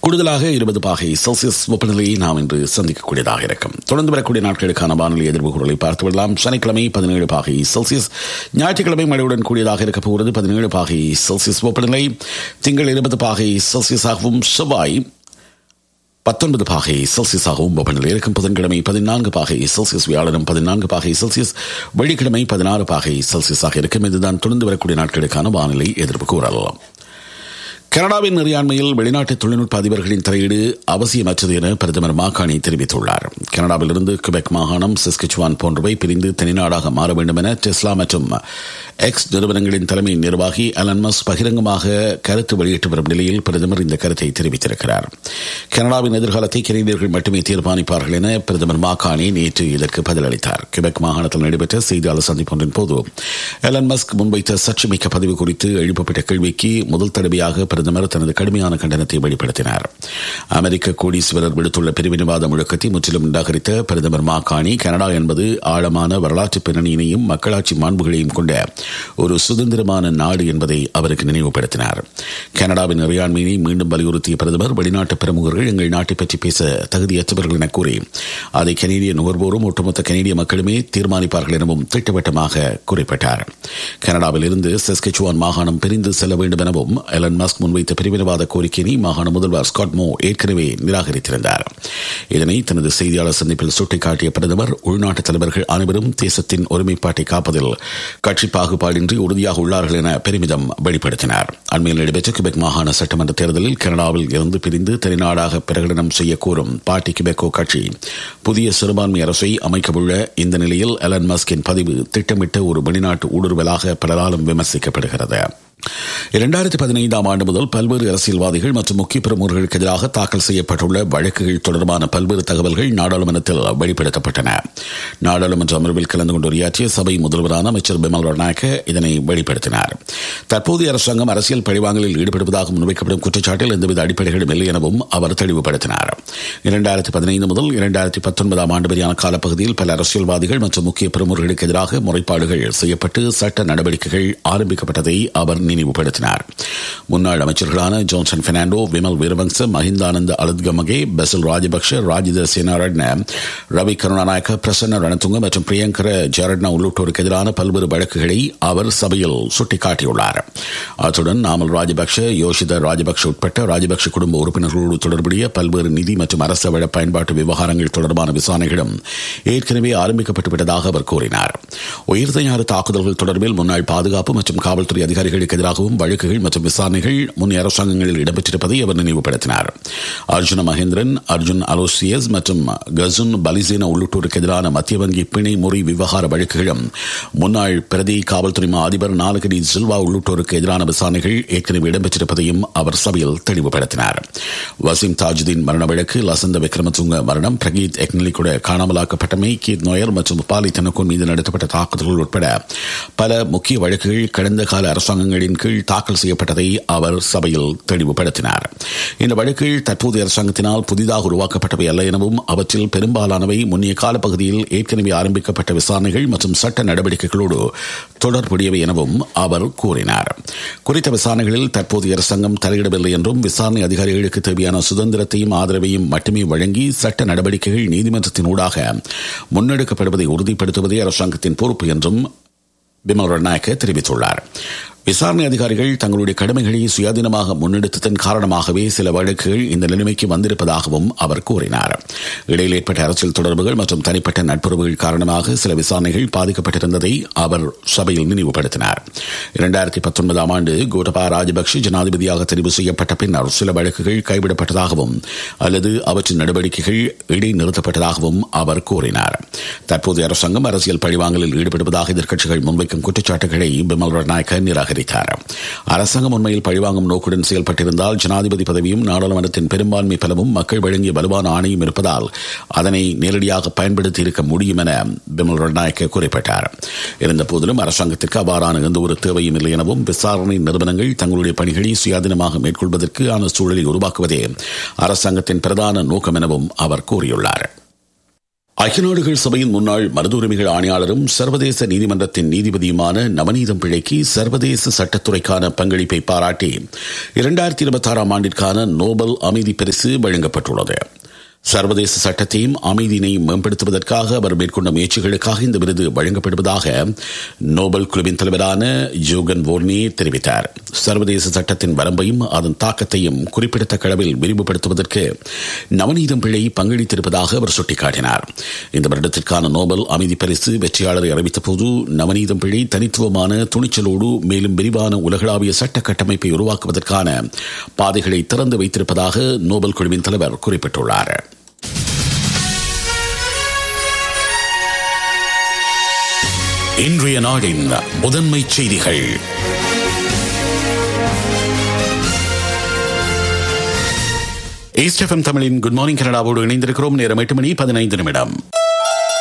கூடுதலாக இருபது பாகை செல்சியஸ் வெப்பநிலையை நாம் இன்று சந்திக்கக்கூடியதாக இருக்கும் தொடர்ந்து வரக்கூடிய நாட்களுக்கான வானிலை எதிர்ப்புகளை பார்த்து விடலாம் சனிக்கிழமை பதினேழு பாகை செல்சியஸ் ஞாயிற்றுக்கிழமை மழையுடன் கூடியதாக இருக்கப் போகிறது பதினேழு பாகை செல்சியஸ் வெப்பநிலை திங்கள் இருபது பாகை செல்சியஸாகவும் செவ்வாய் பத்தொன்பது பாகை செல்சியஸாகவும் வெப்பநிலை இருக்கும் புதன்கிழமை பதினான்கு பாகை செல்சியஸ் வியாழனும் பதினான்கு பாகை செல்சியஸ் வெள்ளிக்கிழமை பதினாறு பாகை செல்சியஸாக இருக்கும் இதுதான் தொடர்ந்து வரக்கூடிய நாட்களுக்கான வானிலை எதிர்ப்பு கூறலாம் கனடாவின் நெறியாண்மையில் வெளிநாட்டு தொழில்நுட்ப அதிபர்களின் தலையீடு அவசியமற்றது என பிரதமர் மாகாணி தெரிவித்துள்ளார் கனடாவிலிருந்து குபெக் மாகாணம் சிஸ்கிச்சுவான் போன்றவை பிரிந்து தனிநாடாக மாற வேண்டும் என டெஸ்லா மற்றும் எக்ஸ் நிறுவனங்களின் தலைமை நிர்வாகி அலன்மஸ் பகிரங்கமாக கருத்து வெளியிட்டு வரும் நிலையில் பிரதமர் இந்த கருத்தை தெரிவித்திருக்கிறார் கனடாவின் எதிர்காலத்தை கெனடியர்கள் மட்டுமே தீர்மானிப்பார்கள் என பிரதமர் மாகாணி நேற்று இதற்கு பதிலளித்தார் கிபெக் மாகாணத்தில் நடைபெற்ற செய்தியாளர் சந்திப்பொன்றின் போது எலன் மஸ்க் முன்வைத்த சர்ச்சைமிக்க பதிவு குறித்து எழுப்பப்பட்ட கேள்விக்கு முதல் தடவையாக பிரதமர் தனது கடுமையான கண்டனத்தை வெளிப்படுத்தினார் அமெரிக்க கோடீஸ்வரர் விடுத்துள்ள பிரிவினவாத முழக்கத்தை முற்றிலும் நிராகரித்த பிரதமர் மாகாணி கனடா என்பது ஆழமான வரலாற்று பின்னணியினையும் மக்களாட்சி மாண்புகளையும் கொண்ட ஒரு சுதந்திரமான நாடு என்பதை அவருக்கு நினைவுபடுத்தினார் கனடாவின் இறையாண்மையை மீண்டும் வலியுறுத்திய பிரதமர் வெளிநாட்டு பிரமுகர்கள் எங்கள் நாட்டை பற்றி பேச தகுதியற்றவர்கள் என கூறி அதை கனேடிய நுகர்வோரும் ஒட்டுமொத்த கனேடிய மக்களுமே தீர்மானிப்பார்கள் எனவும் திட்டவட்டமாக குறிப்பிட்டார் கனடாவில் இருந்து செஸ்கெச்சுவான் மாகாணம் பிரிந்து செல்ல வேண்டும் எனவும் எலன் மஸ்க் முன்வைத்த பிரிவினவாத கோரிக்கையை மாகாண முதல்வர் ஸ்காட்மோ ஏற்கனவே நிராகரித்திருந்தார் இதனை தனது செய்தியாளர் சந்திப்பில் சுட்டிக்காட்டிய பிரதமர் உள்நாட்டு தலைவர்கள் அனைவரும் தேசத்தின் ஒருமைப்பாட்டை காப்பதில் கட்சி பாகுபாடின்றி உறுதியாக உள்ளார்கள் என பெருமிதம் வெளிப்படுத்தினார் அண்மையில் நடைபெற்ற கிபெக் மாகாண சட்டமன்ற தேர்தலில் கனடாவில் இருந்து பிரிந்து தனிநாடாக பிரகடனம் செய்ய கோரும் பார்ட்டி கிபெக்கோ கட்சி புதிய சிறுபான்மை அரசை அமைக்கவுள்ள இந்த நிலையில் எலன் மஸ்கின் பதிவு திட்டமிட்ட ஒரு வெளிநாட்டு ஊடுருவலாக பலராலும் விமர்சிக்கப்படுகிறது இரண்டாயிரத்தி பதினைந்தாம் ஆண்டு முதல் பல்வேறு அரசியல்வாதிகள் மற்றும் முக்கிய பிரமுகர்களுக்கு எதிராக தாக்கல் செய்யப்பட்டுள்ள வழக்குகள் தொடர்பான பல்வேறு தகவல்கள் நாடாளுமன்றத்தில் வெளிப்படுத்தப்பட்டன நாடாளுமன்ற அமர்வில் கலந்து கொண்டு உரையாற்றிய சபை முதல்வரான அமைச்சர் பிமல் ரட்நாயக்க இதனை வெளிப்படுத்தினார் தற்போதைய அரசாங்கம் அரசியல் பழிவாங்கலில் ஈடுபடுவதாக முன்வைக்கப்படும் குற்றச்சாட்டில் எந்தவித அடிப்படைகளும் இல்லை எனவும் அவர் தெளிவுபடுத்தினார் இரண்டாயிரத்தி பதினைந்து முதல் இரண்டாயிரத்தி பத்தொன்பதாம் ஆண்டு வரையான காலப்பகுதியில் பல அரசியல்வாதிகள் மற்றும் முக்கிய பிரமுகர்களுக்கு எதிராக முறைப்பாடுகள் செய்யப்பட்டு சட்ட நடவடிக்கைகள் ஆரம்பிக்கப்பட்டதை அவர் நினைவுபடுத்தினார் முன்னாள் அமைச்சர்களான ஜோன்சன் பெர்னாண்டோ விமல் வீரவங்ச மஹிந்தானந்த அலுத்கமகே பெசல் ராஜபக்ஷ ராஜித சேனாரட்ன ரவி கருணாநாயக்க பிரசன்ன ரணதுங்க மற்றும் பிரியங்கர ஜரட்னா உள்ளிட்டோருக்கு எதிரான பல்வேறு வழக்குகளை அவர் சபையில் சுட்டிக்காட்டியுள்ளார் அத்துடன் நாமல் ராஜபக்ஷ யோஷித ராஜபக்ஷ உட்பட்ட ராஜபக்ஷ குடும்ப உறுப்பினர்களோடு தொடர்புடைய பல்வேறு நிதி மற்றும் அரச வள பயன்பாட்டு விவகாரங்கள் தொடர்பான விசாரணைகளும் ஏற்கனவே ஆரம்பிக்கப்பட்டு விட்டதாக அவர் கூறினார் உயிர்தஞாறு தாக்குதல்கள் தொடர்பில் முன்னாள் பாதுகாப்பு மற்றும் காவல்துறை அதிகாரிகளுக்கு எதிராகவும் வழக்குகள் மற்றும் விசாரணைகள் முன் அரசாங்கங்களில் இடம்பெற்றிருப்பதை அவர் நினைவுபடுத்தினார் அர்ஜுன மகேந்திரன் அர்ஜுன் அலோசியஸ் மற்றும் கசுன் பலிசேனா உள்ளிட்டோருக்கு எதிரான மத்திய வங்கி பிணை முறை விவகார வழக்குகளும் முன்னாள் பிரதி காவல்துறை மா அதிபர் நாலகடி சில்வா உள்ளிட்டோருக்கு எதிரான விசாரணைகள் ஏற்கனவே இடம்பெற்றிருப்பதையும் அவர் சபையில் தெளிவுபடுத்தினார் வசீம் தாஜுதீன் மரண வழக்கு லசந்த விக்ரமதுங்க மரணம் பிரகீத் எக்னலிக்குட காணாமலாக்கப்பட்டமை கீத் நோயர் மற்றும் பாலி தனக்குன் மீது நடத்தப்பட்ட தாக்குதல்கள் உட்பட பல முக்கிய வழக்குகள் கடந்த கால அரசாங்கங்களின் கீழ் தாக்கல் செய்யப்பட்டதை அவர் சபையில் தெளிவுபடுத்தினார் இந்த வழக்குகள் தற்போதைய அரசாங்கத்தினால் புதிதாக உருவாக்கப்பட்டவை அல்ல எனவும் அவற்றில் பெரும்பாலானவை முன்னைய காலப்பகுதியில் ஏற்கனவே ஆரம்பிக்கப்பட்ட விசாரணைகள் மற்றும் சட்ட நடவடிக்கைகளோடு தொடர்புடையவை எனவும் அவர் கூறினார் குறித்த விசாரணைகளில் தற்போதைய அரசாங்கம் தலையிடவில்லை என்றும் விசாரணை அதிகாரிகளுக்கு தேவையான சுதந்திரத்தையும் ஆதரவையும் மட்டுமே வழங்கி சட்ட நடவடிக்கைகள் நீதிமன்றத்தின் ஊடாக முன்னெடுக்கப்படுவதை உறுதிப்படுத்துவதே அரசாங்கத்தின் பொறுப்பு என்றும் பிமல் ரட்நாயக்க தெரிவித்துள்ளார் விசாரணை அதிகாரிகள் தங்களுடைய கடமைகளை சுயாதீனமாக முன்னெடுத்ததன் காரணமாகவே சில வழக்குகள் இந்த நிலைமைக்கு வந்திருப்பதாகவும் அவர் கூறினார் இடையில் ஏற்பட்ட அரசியல் தொடர்புகள் மற்றும் தனிப்பட்ட நட்புறவுகள் காரணமாக சில விசாரணைகள் பாதிக்கப்பட்டிருந்ததை அவர் சபையில் நினைவுபடுத்தினார் இரண்டாயிரத்தி பத்தொன்பதாம் ஆண்டு கோட்டபா ராஜபக்ஷ ஜனாதிபதியாக தெரிவு செய்யப்பட்ட பின்னர் சில வழக்குகள் கைவிடப்பட்டதாகவும் அல்லது அவற்றின் நடவடிக்கைகள் இடைநிறுத்தப்பட்டதாகவும் அவர் கூறினார் தற்போதைய அரசாங்கம் அரசியல் பழிவாங்கலில் ஈடுபடுவதாக எதிர்க்கட்சிகள் முன்வைக்கும் குற்றச்சாட்டுகளை பிமல் ரட்நாயக்க நிராகரித்தார் அரசாங்கம் உண்மையில் பழிவாங்கும் நோக்குடன் செயல்பட்டிருந்தால் ஜனாதிபதி பதவியும் நாடாளுமன்றத்தின் பெரும்பான்மை பலமும் மக்கள் வழங்கிய வலுவான ஆணையும் இருப்பதால் அதனை நேரடியாக பயன்படுத்தி இருக்க முடியும் என பிமல் ரட்நாயக்க குறிப்பிட்டார் இருந்தபோதிலும் அரசாங்கத்திற்கு அவ்வாறான எந்த ஒரு தேவையும் இல்லை எனவும் விசாரணை நிறுவனங்கள் தங்களுடைய பணிகளை சுயாதீனமாக மேற்கொள்வதற்கான சூழலை உருவாக்குவதே அரசாங்கத்தின் பிரதான நோக்கம் எனவும் அவர் கூறியுள்ளார் ஐக்கிய நாடுகள் சபையின் முன்னாள் மனித உரிமைகள் ஆணையாளரும் சர்வதேச நீதிமன்றத்தின் நீதிபதியுமான நவநீதம் பிள்ளைக்கு சர்வதேச சட்டத்துறைக்கான பங்களிப்பை பாராட்டி இரண்டாயிரத்தி இருபத்தி ஆறாம் ஆண்டிற்கான நோபல் அமைதி பரிசு வழங்கப்பட்டுள்ளது சர்வதேச சட்டத்தையும் அமைதியினையும் மேம்படுத்துவதற்காக அவர் மேற்கொண்ட முயற்சிகளுக்காக இந்த விருது வழங்கப்படுவதாக நோபல் குழுவின் தலைவரான ஜோகன் வோர்னி தெரிவித்தார் சர்வதேச சட்டத்தின் வரம்பையும் அதன் தாக்கத்தையும் குறிப்பிடத்தக்க அளவில் விரிவுபடுத்துவதற்கு நவநீதம் பிள்ளை பங்களித்திருப்பதாக அவர் சுட்டிக்காட்டினார் இந்த வருடத்திற்கான நோபல் அமைதி பரிசு வெற்றியாளரை அறிவித்த போது நவநீதம் பிள்ளை தனித்துவமான துணிச்சலோடு மேலும் விரிவான உலகளாவிய சட்ட கட்டமைப்பை உருவாக்குவதற்கான பாதைகளை திறந்து வைத்திருப்பதாக நோபல் குழுவின் தலைவர் குறிப்பிட்டுள்ளார் இன்றைய நாடின் முதன்மை செய்திகள் ஈஸ்ட் எஃப்எம் தமிழின் குட் மார்னிங் கனடாவோடு இணைந்திருக்கிறோம் நேரம் எட்டு மணி பதினைந்து நிமிடம்